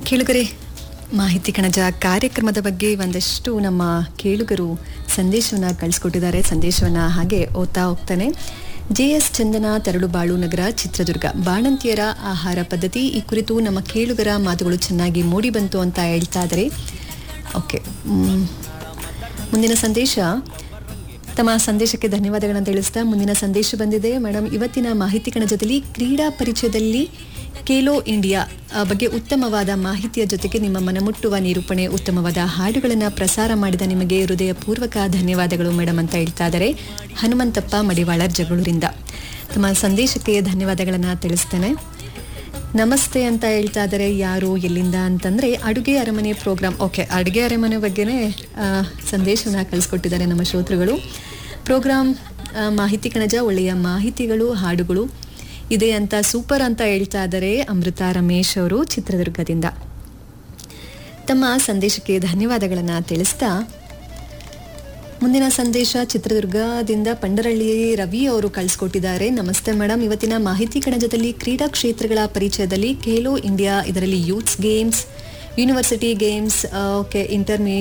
ಕೇಳುಗರೆ ಮಾಹಿತಿ ಕಣಜ ಕಾರ್ಯಕ್ರಮದ ಬಗ್ಗೆ ಒಂದಷ್ಟು ನಮ್ಮ ಕೇಳುಗರು ಸಂದೇಶವನ್ನ ಕಳಿಸ್ಕೊಟ್ಟಿದ್ದಾರೆ ಸಂದೇಶವನ್ನ ಹಾಗೆ ಓದ್ತಾ ಹೋಗ್ತಾನೆ ಜೆ ಎಸ್ ಚಂದನ ತರಳುಬಾಳು ನಗರ ಚಿತ್ರದುರ್ಗ ಬಾಣಂತಿಯರ ಆಹಾರ ಪದ್ಧತಿ ಈ ಕುರಿತು ನಮ್ಮ ಕೇಳುಗರ ಮಾತುಗಳು ಚೆನ್ನಾಗಿ ಮೂಡಿ ಬಂತು ಅಂತ ಹೇಳ್ತಾ ಇದ್ದಾರೆ ಓಕೆ ಮ್, ಮುಂದಿನ ಸಂದೇಶ ತಮ್ಮ ಸಂದೇಶಕ್ಕೆ ಧನ್ಯವಾದಗಳನ್ನು ತಿಳಿಸ್ತಾ ಮುಂದಿನ ಸಂದೇಶ ಬಂದಿದೆ ಮೇಡಮ್ ಇವತ್ತಿನ ಮಾಹಿತಿ ಕಣಜದಲ್ಲಿ ಕ್ರೀಡಾ ಪರಿಚಯದಲ್ಲಿ ಖೇಲೋ ಇಂಡಿಯಾ ಆ, ಬಗ್ಗೆ ಉತ್ತಮವಾದ ಮಾಹಿತಿಯ ಜೊತೆಗೆ ನಿಮ್ಮ ಮನಮುಟ್ಟುವ ನಿರೂಪಣೆ ಉತ್ತಮವಾದ ಹಾಡುಗಳನ್ನು ಪ್ರಸಾರ ಮಾಡಿದ ನಿಮಗೆ ಹೃದಯಪೂರ್ವಕ ಧನ್ಯವಾದಗಳು ಮೇಡಮ್ ಅಂತ ಹೇಳ್ತಾ ಇದ್ದಾರೆ ಹನುಮಂತಪ್ಪ ಮಡಿವಾಳರ್ ಜಗಳೂರಿಂದ ತಮ್ಮ ಸಂದೇಶಕ್ಕೆ ಧನ್ಯವಾದಗಳನ್ನು ತಿಳಿಸ್ತೇನೆ ನಮಸ್ತೆ ಅಂತ ಹೇಳ್ತಾ ಇದ್ದಾರೆ ಯಾರು ಎಲ್ಲಿಂದ ಅಂತಂದ್ರೆ ಅಡುಗೆ ಅರಮನೆ ಪ್ರೋಗ್ರಾಮ್ ಓಕೆ ಅಡುಗೆ ಅರಮನೆ ಬಗ್ಗೆನೇ ಆ, ಸಂದೇಶವನ್ನ ಕಳಿಸ್ಕೊಟ್ಟಿದ್ದಾರೆ ನಮ್ಮ ಶ್ರೋತೃಗಳು ಪ್ರೋಗ್ರಾಮ್ ಆ, ಮಾಹಿತಿ ಕಣಜ ಒಳ್ಳೆಯ ಮಾಹಿತಿಗಳು ಹಾಡುಗಳು ಇದೆ ಅಂತ ಸೂಪರ್ ಅಂತ ಹೇಳ್ತಾ ಇದ್ದಾರೆ ಅಮೃತ ರಮೇಶ್ ಅವರು ಚಿತ್ರದುರ್ಗದಿಂದ ತಮ್ಮ ಸಂದೇಶಕ್ಕೆ ಧನ್ಯವಾದಗಳನ್ನು ತಿಳಿಸ್ತಾ ಮುಂದಿನ ಸಂದೇಶ ಚಿತ್ರದುರ್ಗದಿಂದ ಪಂಡರಳ್ಳಿ ರವಿ ಅವರು ಕಳಿಸ್ಕೊಟ್ಟಿದ್ದಾರೆ ನಮಸ್ತೆ ಮೇಡಮ್ ಇವತ್ತಿನ ಮಾಹಿತಿ ಕಣಜದಲ್ಲಿ ಕ್ರೀಡಾ ಕ್ಷೇತ್ರಗಳ ಪರಿಚಯದಲ್ಲಿ ಖೇಲೋ ಇಂಡಿಯಾ ಇದರಲ್ಲಿ youths games university games okay ಇಂಟರ್ಮಿ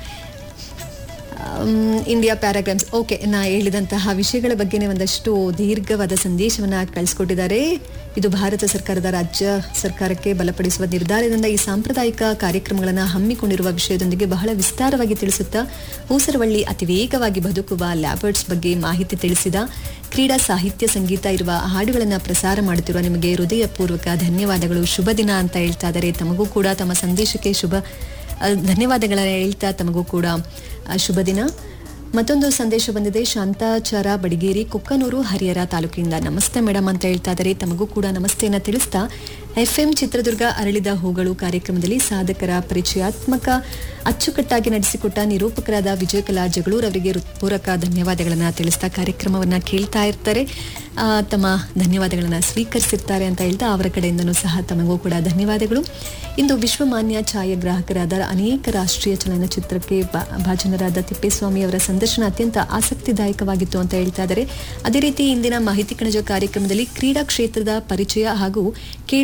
ಇಂಡಿಯಾ ಪ್ಯಾರಾಗ್ರಾಮ್ಸ್ ಓಕೆ ನಾ ಹೇಳಿದಂತಹ ವಿಷಯಗಳ ಬಗ್ಗೆನೇ ಒಂದಷ್ಟು ದೀರ್ಘವಾದ ಸಂದೇಶವನ್ನು ಕಳಿಸ್ಕೊಟ್ಟಿದ್ದಾರೆ ಇದು ಭಾರತ ಸರ್ಕಾರದ ರಾಜ್ಯ ಸರ್ಕಾರಕ್ಕೆ ಬಲಪಡಿಸುವ ನಿರ್ಧಾರದಿಂದ ಈ ಸಾಂಪ್ರದಾಯಿಕ ಕಾರ್ಯಕ್ರಮಗಳನ್ನು ಹಮ್ಮಿಕೊಂಡಿರುವ ವಿಷಯದೊಂದಿಗೆ ಬಹಳ ವಿಸ್ತಾರವಾಗಿ ತಿಳಿಸುತ್ತಾ ಊಸರವಳ್ಳಿ ಅತಿ ವೇಗವಾಗಿ ಬದುಕುವ ಲ್ಯಾಬರ್ಟ್ಸ್ ಬಗ್ಗೆ ಮಾಹಿತಿ ತಿಳಿಸಿದ ಕ್ರೀಡಾ ಸಾಹಿತ್ಯ ಸಂಗೀತ ಇರುವ ಹಾಡುಗಳನ್ನು ಪ್ರಸಾರ ಮಾಡುತ್ತಿರುವ ನಿಮಗೆ ಹೃದಯಪೂರ್ವಕ ಧನ್ಯವಾದಗಳು ಶುಭ ದಿನ ಅಂತ ಹೇಳ್ತಾ ಇದ್ದಾರೆ ತಮಗೂ ಕೂಡ ತಮ್ಮ ಸಂದೇಶಕ್ಕೆ ಶುಭ ಅಹ್, ಧನ್ಯವಾದಗಳನ್ನ ಹೇಳ್ತಾ ತಮಗೂ ಕೂಡ ಅಹ್, ಶುಭ ದಿನ ಮತ್ತೊಂದು ಸಂದೇಶ ಬಂದಿದೆ ಶಾಂತಾಚಾರ ಬಡಿಗೇರಿ ಕೊಕ್ಕನೂರು ಹರಿಹರ ತಾಲೂಕಿನಿಂದ ನಮಸ್ತೆ ಮೇಡಮ್ ಅಂತ ಹೇಳ್ತಾ ಇದ್ದಾರೆ ತಮಗೂ ಕೂಡ ನಮಸ್ತೆಯನ್ನ ತಿಳಿಸ್ತಾ ಎಫ್ ಎಂ ಚಿತ್ರದುರ್ಗ ಅರಳಿದ ಹೂಗಳು ಕಾರ್ಯಕ್ರಮದಲ್ಲಿ ಸಾಧಕರ ಪರಿಚಯಾತ್ಮಕ ಅಚ್ಚುಕಟ್ಟಾಗಿ ನಡೆಸಿಕೊಟ್ಟ ನಿರೂಪಕರಾದ ವಿಜಯಕಲಾ ಜಗಳೂರ್ ಅವರಿಗೆ ಹೃತ್ಪೂರ್ವಕ ಧನ್ಯವಾದಗಳನ್ನ ತಿಳಿಸ್ತಾ ಕಾರ್ಯಕ್ರಮವನ್ನ ಕೇಳ್ತಾ ಇರ್ತಾರೆ ಆ, ತಮ್ಮ ಧನ್ಯವಾದಗಳನ್ನ ಸ್ವೀಕರಿಸಿರ್ತಾರೆ ಅಂತ ಹೇಳ್ತಾ ಅವರ ಕಡೆಯಿಂದನೂ ಸಹ ತಮಗೂ ಕೂಡ ಧನ್ಯವಾದಗಳು ಇಂದು ವಿಶ್ವಮಾನ್ಯ ಛಾಯಾಗ್ರಾಹಕರಾದ ಅನೇಕ ರಾಷ್ಟ್ರೀಯ ಚಲನಚಿತ್ರಕ್ಕೆ ಬಾ- ಭಾಜನರಾದ ತಿಪ್ಪೇಸ್ವಾಮಿ ಅವರ ಸಂದರ್ಶನ ಅತ್ಯಂತ ಆಸಕ್ತಿದಾಯಕವಾಗಿತ್ತು ಅಂತ ಹೇಳ್ತಾ ಇದ್ದಾರೆ ಅದೇ ರೀತಿ ಇಂದಿನ ಮಾಹಿತಿ ಕಣಜ ಕಾರ್ಯಕ್ರಮದಲ್ಲಿ ಕ್ರೀಡಾ ಕ್ಷೇತ್ರದ ಪರಿಚಯ ಹಾಗೂ